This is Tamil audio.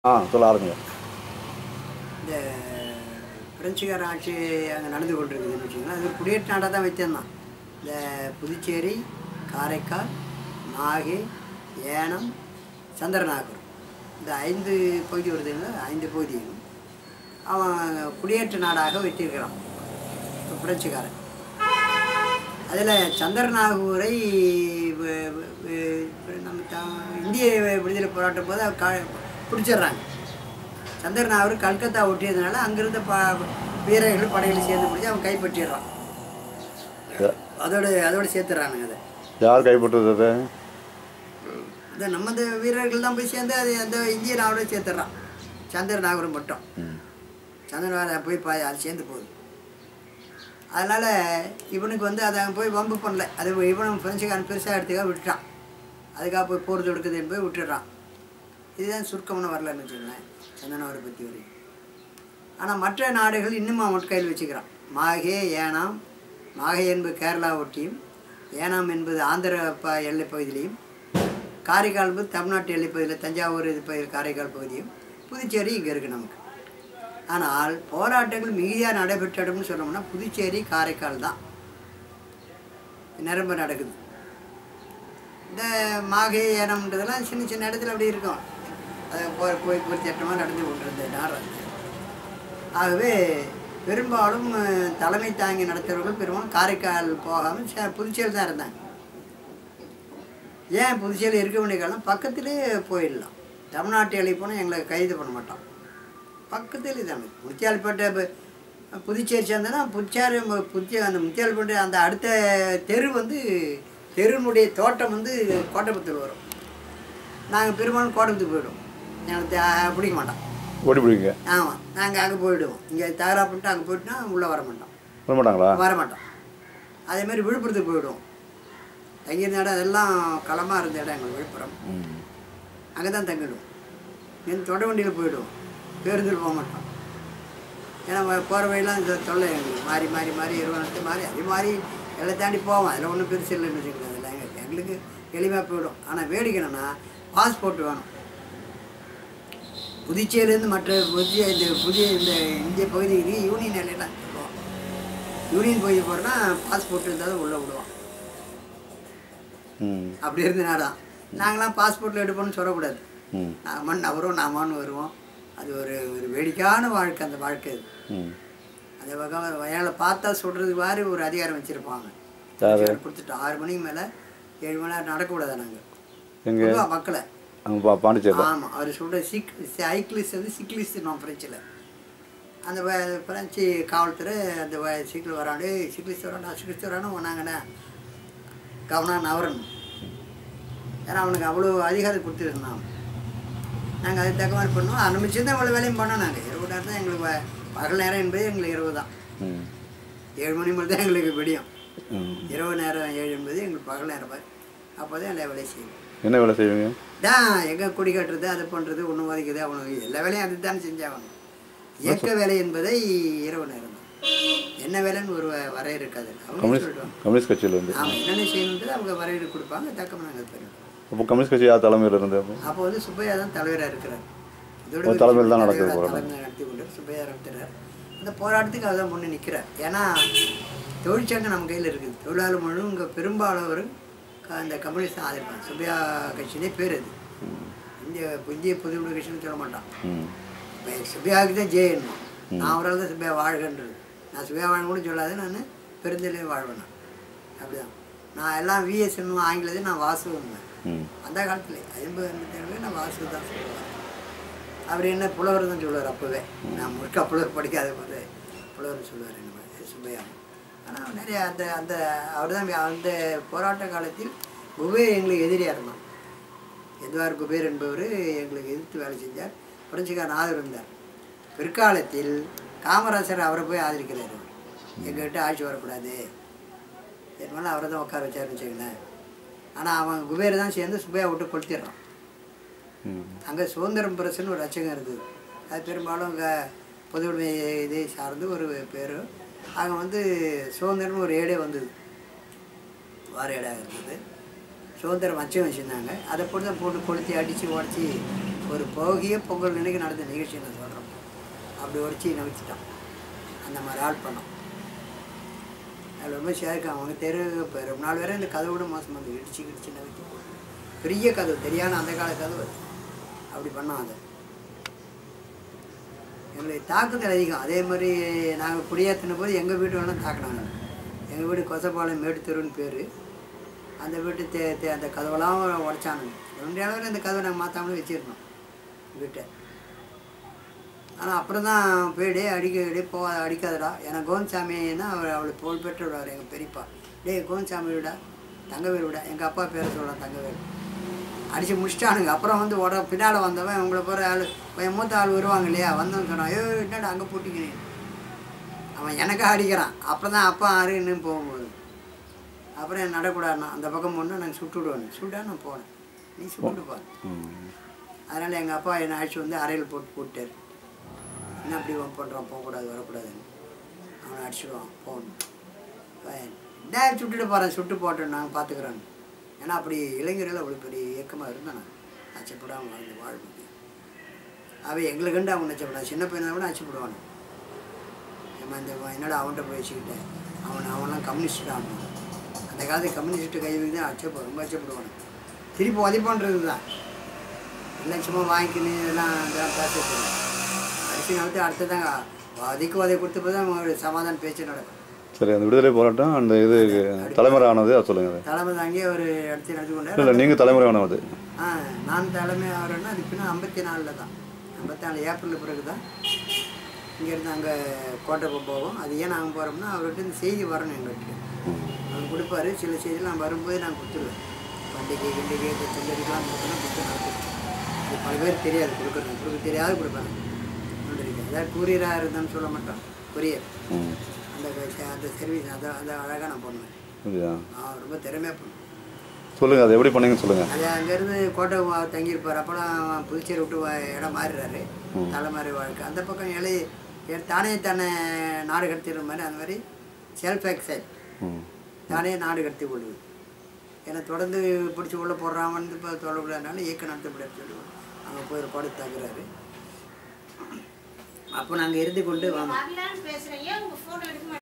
ஆ சொல்ல ஆரம்பிங்க இந்த பிரெஞ்சுக்கார ஆட்சி அங்கே நடந்து கொண்டிருக்குதுன்னு வச்சுக்கோங்களேன் அது ஒரு குடியேற்ற நாடாக தான் வச்சிருந்தான் இந்த புதுச்சேரி காரைக்கால் நாகை ஏனம் சந்திரநாகூர் இந்த ஐந்து பகுதி வருதுங்களா ஐந்து பகுதியும் அவன் குடியேற்ற நாடாக வச்சிருக்கிறான் இப்ப பிரெஞ்சுக்காரன் அதில் சந்திரநாகூரை வ- வ- வ- நம்ம த- இந்திய விடுதலை போராட்டம் போது அவ கா பிடிச்சிடுறாங்க சந்திரநாகூர் கல்கத்தா ஒட்டியதுனால அங்கிருந்த ப வீரர்கள் படைகளை சேர்ந்து பிடிச்சி அவன் கைப்பற்றிடுறான் யா- அதோட அதோட சேர்த்துறானுங்க அதை யார் கைப்பற்றுறது அது இந்த நம்ம இந்த வீரர்கள் தான் போய் சேர்ந்து அது அந்த இந்திய நாடோட சேர்த்துறான் சந்திரநாகூர் மட்டும் ம். சந்திரநாகர் போய் பா அது சேர்ந்து போகுது அதனால் இவனுக்கு வந்து அதை அவன் போய் வம்பு பண்ணல அது இவனும் பிரெஞ்சுக்காரன் பெருசாக எடுத்துக்காக விட்டுட்டான் அதுக்காக போய் போர் தொடுக்குதுன்னு போய் விட்டுடுறான் இதுதான் சுருக்கமான வரலாறுன்னு வச்சுக்கோங்களேன் சந்தனவரை பற்றி வரையும் ஆனால் மற்ற நாடுகள் இன்னும் அவன் கையில் வச்சுக்கிறான் மாகே ஏனாம் மாகே என்பது கேரளா ஒட்டியும் ஏனாம் என்பது ஆந்திர ப எல்லை பகுதியிலையும் காரைக்கால் என்பது தமிழ்நாட்டு எல்லை பகுதியில் தஞ்சாவூர் இது பகுதி காரைக்கால் பகுதியும் புதுச்சேரி இங்கே இருக்குது நமக்கு ஆனால் போராட்டங்கள் மிகுதியாக நடைபெற்ற இடம்னு சொன்னோம்னா புதுச்சேரி காரைக்கால் தான் நிரம்ப நடக்குது இந்த மாகை ஏனம்ன்றதெல்லாம் சின்ன சின்ன இடத்துல அப்படி இருக்கும் அது போய் போய் பொறுத்தேற்றமாக நடந்து கொண்டிருந்த நாடு ஆகவே பெரும்பாலும் அஹ், தலைமை தாங்கி நடத்துகிறவர்கள் பெரும்பாலும் காரைக்கால் போகாமல் ச- புதுச்சேரி தான் இருந்தாங்க ஏன் புதுச்சேரி இருக்க வேண்டிய காலம் பக்கத்திலே போயிடலாம் தமிழ்நாட்டு எல்லை போனால் எங்களை கைது பண்ண மாட்டோம் பக்கத்தில் தானே முத்தியால்பேட்டை இப்போ புதுச்சேரி சேர்ந்தனா புதுச்சேரி ம- புத்திய அந்த முத்தியால்பேட்டை அந்த அடுத்த தெரு வந்து தெருனுடைய தோட்டம் வந்து கோட்டபுத்தூர் வரும் நாங்கள் பெரும்பாலும் கோட்டபுத்தூர் போயிடுவோம் எங்களுக்கு தே- பிடிக்க மாட்டோம் ஓடி பிடிங்க ஆமாம் நாங்கள் அங்கே போயிடுவோம் இங்கே தகரா பண்ணிட்டு அங்கே போயிட்டுனா உள்ளே வர மாட்டோம் வர மாட்டாங்களா வர மாட்டோம் அதே மாதிரி விழுப்புரத்துக்கு போயிடுவோம் தங்கியிருந்த இடம் அதெல்லாம் களமாக இருந்த இடம் எங்களுக்கு விழுப்புரம் ம் அங்கே தான் தங்கிடுவோம் என் தொட வண்டியில் போயிடுவோம் பேருந்தில் போக மாட்டோம் ஏன்னா போகிற வழியெல்லாம் இந்த தொல்லை எங்களுக்கு மாறி மாறி மாறி இருபது மாறி அதே மாதிரி எல்லாம் தாண்டி போவோம் அதில் ஒன்றும் பெருசு இல்லைன்னு வச்சுக்கலாம் அதில் எங்களுக்கு எங்களுக்கு எளிமையாக போயிடும் ஆனால் வேடிக்கை என்னன்னா பாஸ்போர்ட் வேணும் புதுச்சேரியிலேருந்து மற்ற புதிய இந்த புதிய இந்த இந்திய பகுதிக்கு யூனியன் எல்லையெல்லாம் சொல்லுவோம் யூனியன் பகுதி போகிறோன்னா பாஸ்போர்ட் இருந்தால் தான் உள்ளே விடுவோம் ம் அப்படி இருந்தனால தான் நாங்களாம் பாஸ்போர்ட்டில் எடுப்போம்னு சொல்லக்கூடாது ம் நாமன் அவரும் நாமான்னு வருவோம் அது ஒரு ஒரு வேடிக்கையான வாழ்க்கை அந்த வாழ்க்கை அது ம் அந்த வகை வயலை பார்த்தா சொல்கிறது மாதிரி ஒரு அதிகாரம் வச்சுருப்பாங்க யாரு? கொடுத்துட்டு ஆறு மணிக்கு மேலே ஏழு மணி நேரம் நடக்கக்கூடாது நாங்கள் எங்கே பொதுவாக மக்களை அங்கே பா பாண்டிச்சேரி ஆமாம் அவர் சொல்கிற சிக் சைக்கிளிஸ்ட் வந்து சிக்லிஸ்ட் நான் ஃப்ரெஞ்சில் அந்த வ- பிரெஞ்சு காவல்துறை அந்த வ- சைக்கிள் வராண்டு சிக்லிஸ்ட் வராண்டா சிக்லிஸ்ட் வரானு வந்தாங்கண்ணே கவனம் நவரணும் ஏன்னா அவனுக்கு அவ்வளோ அதிகாரம் கொடுத்துருந்தான் நாங்கள் அதுக்கு தக்க மாதிரி பண்ணோம் ஆரம்பிச்சு தான் அவ்வளோ வேலையும் பண்ணோம் நாங்கள் இரவு நேரம் தான் எங்களுக்கு வ- பகல் நேரம் என்பது எங்களுக்கு இரவு தான் ம் ஏழு மணி மேலே தான் எங்களுக்கு விடியும் ம் இரவு நேரம் ஏழு என்பது எங்களுக்கு பகல் நேரம் பாரு அப்போ தான் எல்லா வேலையும் செய்யணும் என்ன வேலை செய்வீங்க தான் எங்கே குடி கட்டுறது அது பண்ணுறது ஒன்று வதைக்குது அவனுக்கு எல்லா வேலையும் அது தான் செஞ்சாகணும் இயக்க வேலை என்பதை இரவு நேரம் தான் என்ன வேலைன்னு ஒரு வ- வரையறை இருக்காது அவங்க கம்யூனிஸ்ட் சொல்லிடுவாங்க கம்யூனிஸ்ட் கட்சியில் இருந்து ஆமாம் என்னென்ன செய்யணுன்றது அவங்க வரையறை கொடுப்பாங்க தக்கம் நாங்கள் பெறுவோம் அப்போ கம்யூனிஸ்ட் கட்சி யார் தலைமையில் இருந்து அப்போ அப்போ வந்து சுப்பையா தான் தலைவராக இருக்கிறார் இதோட ஓ, தலைமையில் தான் நடக்குது தலைவரா- போராட்டம். தலைமையில் நடத்தி கொண்டு சுப்பையா நடத்துகிறார் அந்த போராட்டத்துக்கு அவர் தான் முன்னே நிற்கிறார் ஏன்னா தொழிற்சங்கம் நம்ம கையில் இருக்குது தொழிலாளர் முழு இங்கே பெரும்பாலானவர் க- அந்த கம்யூனிஸ்ட் ஆதரிப்பாங்க சுப்பையா கட்சினே பேர் அது இந்திய இந்திய பொதுவுடைய கட்சின்னு சொல்ல மாட்டான் ம் இப்போ சுபையாவுக்கு தான் ஜெயன்மா நான் அவரால் தான் சுபையா வாழ்கன்றது நான் சுபையா வாழ் கூட சொல்லாது நான் பெருந்தலையே வாழ்வேன் நான் அப்படிதான் நான் எல்லாம் விஎஸ் ஆங்கிலத்தையும் நான் வாசுவேன் ம் அந்த காலத்தில் ஐம்பது எண்பத்தி நான் வாசு தான் சொல்லுவார் அவர் என்ன புலவர் தான் சொல்லுவார் அப்போவே நான் முழுக்க புலவர் படிக்காத போது புலவர் சொல்லுவார் என்ன மாதிரி சுப்பையா ஆனால் நிறைய அந்த அந்த அவர் தான் அந்த போராட்ட காலத்தில் குபேர் எங்களுக்கு எதிரியாக இருந்தான் எதுவார் குபேர் என்பவர் எங்களுக்கு எதிர்த்து வேலை செஞ்சார் புரட்சிக்காரன் ஆதரவு இருந்தார் பிற்காலத்தில் காமராசர் அவரை போய் ஆதரிக்கிறார் அவர் எங்ககிட்ட ஆட்சி வரக்கூடாது இதனால அவரை தான் உட்கார வச்சாருன்னு வச்சுக்கங்களேன் ஆனால் அவன் குபேர் தான் சேர்ந்து சுப்பையா விட்டு கொளுத்திடுறான் ம் அங்கே சுதந்திரம் பிரசுன்னு ஒரு அச்சகம் இருந்தது அது பெரும்பாலும் அங்கே பொதுவுடைமை இதை சார்ந்து ஒரு பேர் அங்கே வந்து சுதந்திரம்னு ஒரு ஏடே வந்தது வார ஏடாக இருந்தது சுதந்திரம் அச்சம் வச்சுருந்தாங்க அதை போட்டு தான் போட்டு கொளுத்தி அடித்து உடச்சி ஒரு போகிய பொங்கல் நினைக்கு நடந்த நிகழ்ச்சி நான் சொல்கிறேன் அப்படி உடச்சி நவிச்சிட்டான் அந்த மாதிரி ஆள் பண்ணோம் அதில் ரொம்ப சேர்க்க அவங்க தெரு இப்போ ரொம்ப நாள் வரை இந்த கதவு கூட மோசமாக இருந்தது இடிச்சு இடிச்சு நவிச்சு போட்டு பெரிய கதவு தெரியாத அந்த கால கதவு அது. அப்படி பண்ணோம் அதை எங்களுக்கு தாக்குதல் அதிகம் அதே மாதிரி நாங்கள் குடியேற்றின போது எங்கள் வீட்டு வேணால் தாக்கினாங்க எங்கள் வீடு கொசப்பாளையம் மேட்டுத்தெருன்னு பேர் அந்த வீட்டு தே தே அந்த கதவெல்லாம் உடச்சானுங்க ரெண்டு அளவில் இந்த கதவை நாங்கள் மாற்றாமலே வச்சுருந்தோம் வீட்டை ஆனால் அப்புறம் தான் போயிடு அடிக்க அடி போ அடிக்காதடா எனக்கு கோவிந்தசாமின்னா அவர் அவளை புகழ் பெற்றவர் எங்கள் பெரியப்பா டேய் கோவிந்தசாமி விடா தங்கவேல் விடா எங்கள் அப்பா பேரை சொல்கிறான் தங்கவேல் அடித்து முடிச்சிட்டானுங்க அப்புறம் வந்து உட பின்னால் வந்தவன் உங்களை போகிற ஆள் என் மூத்த ஆள் வருவாங்க இல்லையா வந்தவன் சொன்னான் ஐயோ என்னடா அங்கே போட்டிக்கிறேன் அவன் எனக்கா அடிக்கிறான் அப்புறம் தான் அப்பா ஆறுன்னு போகும்போது அப்புறம் என் நடக்கூடாதுண்ணா அந்த பக்கம் போனால் நான் சுட்டு விடுவேன் சுட்டா நான் போனேன் நீ சுட்டு பாரு ம் அதனால் எங்கள் அப்பா என்னை அழைச்சி வந்து அறையில் போட்டு போட்டார் என்ன அப்படி பண்ணுறான் போகக்கூடாது வரக்கூடாதுன்னு அவனை அடிச்சிடுவான் போகணும் என்ன சுட்டுட்டு போகிறேன் சுட்டு போட்டேன் நாங்கள் பார்த்துக்குறோன்னு ஏன்னா அப்படி இளைஞர்கள் அவ்வளோ பெரிய இயக்கமாக இருந்தேன் நான் அச்சப்படாமல் வாழ்ந்து வாழ முடியும் அவன் எங்களை கண்டு அவன் அச்சப்படான் சின்ன பையனை கூட அச்சப்படுவானு ஏமா இந்த என்னடா அவன்கிட்ட போய் வச்சுக்கிட்டேன் அவன் அவன்லாம் கம்யூனிஸ்ட் தான் அந்த காலத்து கம்யூனிஸ்ட்டு கை வைத்து தான் அச்சப்போ ரொம்ப அச்சப்படுவானு திருப்பி உதைப்பான்றது தான் இல்லை சும்மா வாங்கிக்கின்னு இதெல்லாம் இதெல்லாம் பேசிட்டு அரிசி நடத்தி அடுத்ததாங்க உதைக்கு உதை கொடுத்த போது தான் ஒரு சமாதான பேச்சு நடக்கும் சரி அந்த விடுதலை போராட்டம் அந்த இது தலைமுறை ஆனது அதை சொல்லுங்க அது தலைமை தாங்கி ஒரு இடத்தை நடத்தி கொண்டார் இல்லை நீங்கள் தலைமுறை ஆனது ஆ நான் தலைமை ஆகிறேன்னா அது பின்ன ஐம்பத்தி நாலில் தான் ஐம்பத்தி நாலு ஏப்ரல் பிறகு தான் இங்கேருந்து அங்கே கோட்டைக்கு போவோம் அது ஏன் நாங்கள் போகிறோம்னா அவர்கிட்ட இந்த செய்தி வரணும் எங்கள்கிட்ட அவர் கொடுப்பாரு சில செய்திகள் நான் வரும்போது நான் கொடுத்துருவேன் பண்டிகை கிண்டிகை செல்லடிக்கலாம் கொடுத்தா கொடுத்து நடத்துவேன் அது பல பேர் தெரியாது கொடுக்குறது கொடுக்க தெரியாது கொடுப்பேன் நன்றிக்கு அதாவது கூரியராக இருந்தேன்னு சொல்ல மாட்டோம் கூரியர் ம் அந்த க- அந்த சர்வீஸ் அதை அதை அழகாக நான் பண்ணுவேன் அப்படியா நான் ரொம்ப திறமையாக பண்ணுவேன் சொல்லுங்கள் அது எப்படி பண்ணீங்கன்னு சொல்லுங்கள் அது அங்கேருந்து கோட்டை வா- தங்கியிருப்பார் அப்போலாம் புதுச்சேரி விட்டு வா- இடம் மாறிடுறாரு தலைமாரி வாழ்க்கை அந்த பக்கம் இலை எ- தானே தானே நாடு கடத்திடுற மாதிரி அந்த மாதிரி செல்ஃப் எக்ஸைட் ம் தானே நாடு கடத்தி கொள்வது ஏன்னா தொடர்ந்து பிடிச்சி உள்ள போடுறான் வந்து இப்போ தொடக்கூடாதுனால இயக்க நடத்தப்படாது சொல்லுவோம் அங்கே போய் ஒரு கோடை தாக்குறாரு அப்போ நாங்கள் இருந்து கொண்டு வாங்க வரலான்னு பேசுறேன் ஏன் உங்க போன் எடுக்க மாட்டேங்குது?